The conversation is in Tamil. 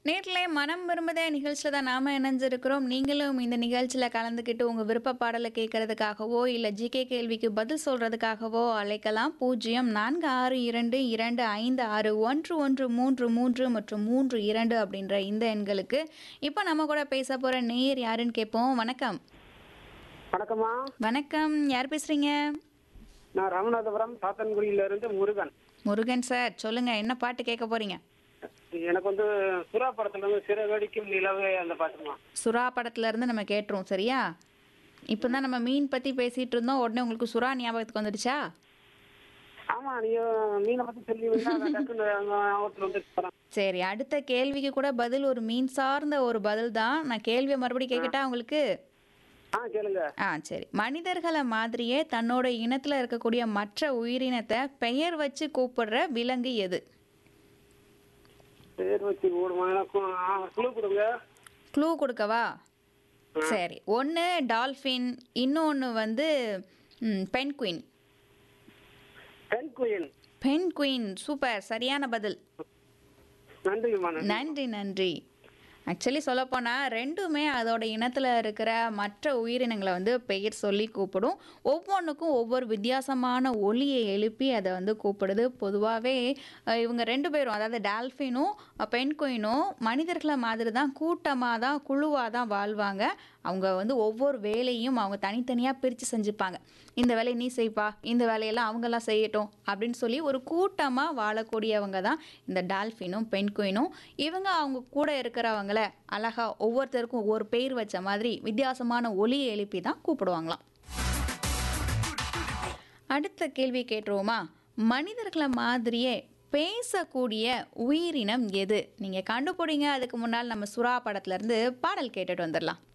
நேர்களே மனம் விரும்புதே நிகழ்ச்சியில் தான் நாம இணைஞ்சிருக்கிறோம் நீங்களும் இந்த நிகழ்ச்சியில் கலந்துக்கிட்டு உங்கள் விருப்ப பாடலை கேட்கறதுக்காகவோ இல்லை ஜிகே கேள்விக்கு பதில் சொல்கிறதுக்காகவோ அழைக்கலாம் பூஜ்ஜியம் நான்கு ஆறு இரண்டு இரண்டு ஐந்து ஆறு ஒன்று ஒன்று மூன்று மூன்று மற்றும் மூன்று இரண்டு அப்படின்ற இந்த எண்களுக்கு இப்போ நம்ம கூட பேச போகிற நேயர் யாருன்னு கேட்போம் வணக்கம் வணக்கம்மா வணக்கம் யார் பேசுகிறீங்க நான் ராமநாதபுரம் சாத்தன்குடியில இருந்து முருகன் முருகன் சார் சொல்லுங்கள் என்ன பாட்டு கேட்க போகிறீங்க எனக்கு வந்து சுறா படத்துல இருந்து சிறகடிக்கும் நிலவே அந்த பாட்டுமா சுறா படத்துல இருந்து நம்ம கேட்டுருவோம் சரியா இப்போ தான் நம்ம மீன் பற்றி பேசிகிட்டு இருந்தோம் உடனே உங்களுக்கு சுறா ஞாபகத்துக்கு வந்துடுச்சா ஆமா நீங்க மீனை பத்தி சொல்லி வந்தா நான் டக்குன்னு ஞாபகத்துல வந்து போறேன் சரி அடுத்த கேள்விக்கு கூட பதில் ஒரு மீன் சார்ந்த ஒரு பதில் தான் நான் கேள்வியை மறுபடியும் கேட்கட்டா உங்களுக்கு ஆ கேளுங்க ஆ சரி மனிதர்களை மாதிரியே தன்னோட இனத்தில் இருக்கக்கூடிய மற்ற உயிரினத்தை பெயர் வச்சு கூப்பிடுற விலங்கு எது பேர் வச்சு ஓடுமா எனக்கும் ஆ, குழு கொடுங்க க்ளூ கொடுக்கவா சரி ஒன்று டால்ஃபின் இன்னொன்று வந்து penguin penguin penguin super சரியான பதில் நன்றிம்மா நன்றி நன்றி நன்றி ஆக்சுவலி சொல்லப்போனால் ரெண்டுமே அதோட இனத்தில் இருக்கிற மற்ற உயிரினங்களை வந்து பெயர் சொல்லி கூப்பிடும் ஒவ்வொன்றுக்கும் ஒவ்வொரு வித்தியாசமான ஒலியை எழுப்பி அதை வந்து கூப்பிடுது பொதுவாகவே இவங்க ரெண்டு பேரும் அதாவது டால்ஃபினும் பெண்குயினும் மனிதர்களை மாதிரி தான் கூட்டமாக தான் குழுவாக தான் வாழ்வாங்க அவங்க வந்து ஒவ்வொரு வேலையும் அவங்க தனித்தனியாக பிரித்து செஞ்சுப்பாங்க இந்த வேலையை நீ செய்ப்பா இந்த வேலையெல்லாம் அவங்கெல்லாம் செய்யட்டும் அப்படின்னு சொல்லி ஒரு கூட்டமாக வாழக்கூடியவங்க தான் இந்த டால்ஃபினும் பெண்குயினும் இவங்க அவங்க கூட இருக்கிறவங்கள அழகா ஒவ்வொருத்தருக்கும் ஒவ்வொரு பேர் வச்ச மாதிரி வித்தியாசமான ஒலியை எழுப்பி தான் கூப்பிடுவாங்களாம் அடுத்த கேள்வி கேட்டுருவோமா மனிதர்களை மாதிரியே பேசக்கூடிய உயிரினம் எது நீங்கள் கண்டுபிடிங்க அதுக்கு முன்னால் நம்ம சுறா படத்துலேருந்து பாடல் கேட்டுட்டு வந்துடலாம்